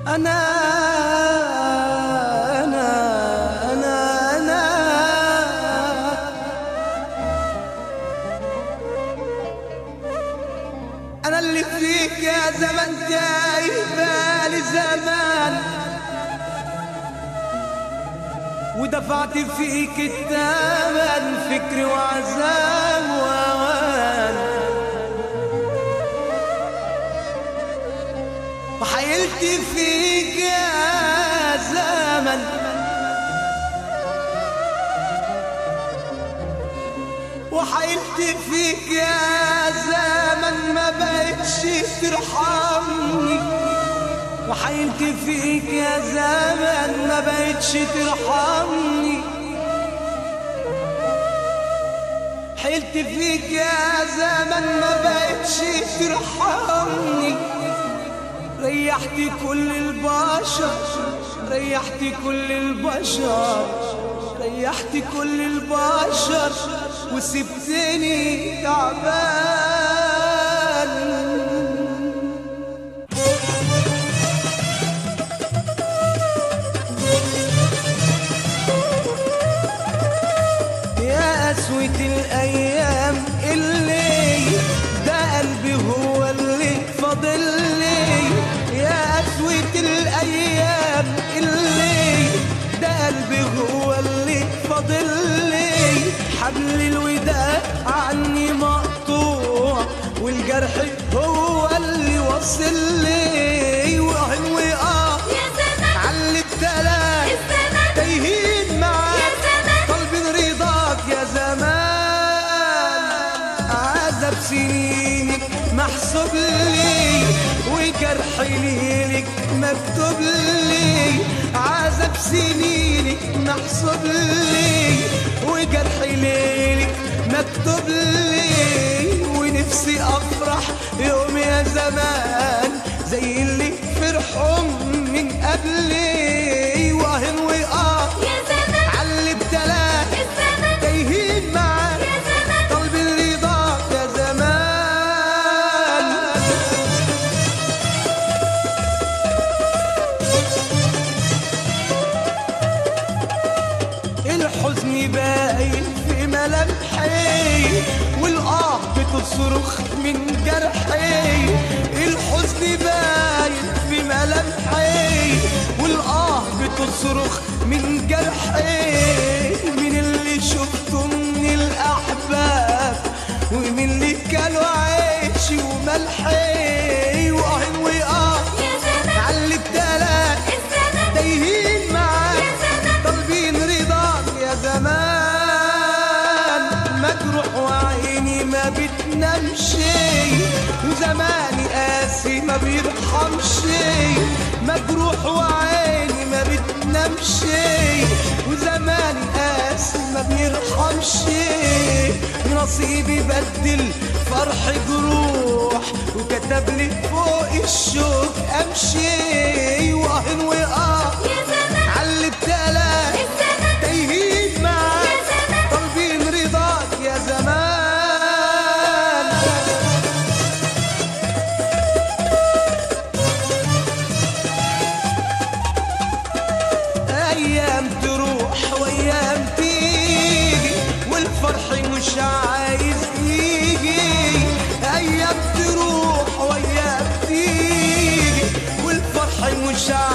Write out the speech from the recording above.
أنا أنا أنا أنا أنا اللي فيك يا زمن تايه بالي زمان ودفعت فيك الثمن فكر وعذاب وأوان وحيلت فيك يا زمن وحيلت فيك يا زمن ما بقتش ترحمني وحيلت فيك يا زمن ما بقتش ترحمني حيلت فيك يا زمن ما بقتش ترحمني ريحت كل البشر ريحت كل البشر ريحت كل البشر وسبتني تعبان يا قسوة الأيام اللي ده قلبي هو اللي فاضل لي يا قسوة الأيام اللي ده قلبي هو اللي فاضل لي حبل الوداع عني مقطوع والجرح هو اللي وصل لي وأهن وآه يا زمان علي التلات الزمان تايهين معاك يا زمان قلبي رضاك يا زمان عذب سنينك محسوب لي وجرحي ليلك مكتوب لي عذب سنينك محسوب لي وجرحي ليلك مكتوب لي ونفسي افرح يوم يا زمان زي اللي فرحوا من قبلي واهن واه يا زمان علي التلات الزمان تايهين معاك يا زمان قلبي رضاك يا زمان الحزن باين في ملامحي والآه بتصرخ من جرحي الحزن باين في ملامحي والآه بتصرخ من جرحي من اللي شفته من الأحباب ومن اللي كانوا عيشي وملحي وآه وآه يا زمان علي التلات الزمان تايهين معاك يا زمان طالبين رضاك يا زمان مجروح وعيني ما بتنامش وزماني قاسي ما بيرحمش مجروح وعيني ما بتنامش وزماني قاسي ما بيرحمش نصيبي بدل فرح جروح وكتب لي فوق الشوق امشي واهن واه يا زمان علي التلات الزمان تايهين معاك يا زمان طالبين رضاك يا زمان ايام تروح وايام تيجي والفرح مش عايز يجي ايام تروح وايام تيجي والفرح مش عايز